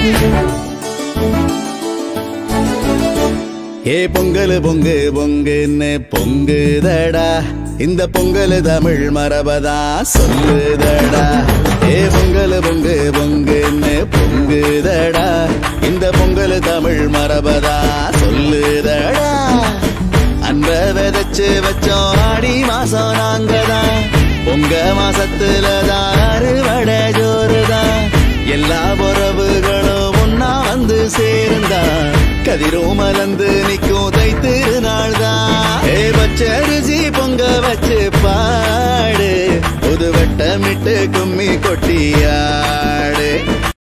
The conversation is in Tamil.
ஏ பொங்கல் பொங்கு பொங்குன்னு பொங்குதடா இந்த பொங்கல் தமிழ் மரபதா சொல்லுதடா ஏ பொங்கல் பொங்கு பொங்குன்னு பொங்குதடா இந்த பொங்கல் தமிழ் மரபதா சொல்லுதடா அன்ப விதைச்சு வச்சோம் ஆடி மாசம் நாங்கதான் பொங்க மாசத்துல தான் அறுவடை ஜோறுதான் எல்லா உறவுகளும் ஒன்னா வந்து சேர்ந்தா கதிரும் மலர்ந்து நிக்கும் தைத்து நாள்தான் ஏ பச்சரிசி பொங்க வச்சு பாடு புது வட்டமிட்டு கும்மி கொட்டியாடு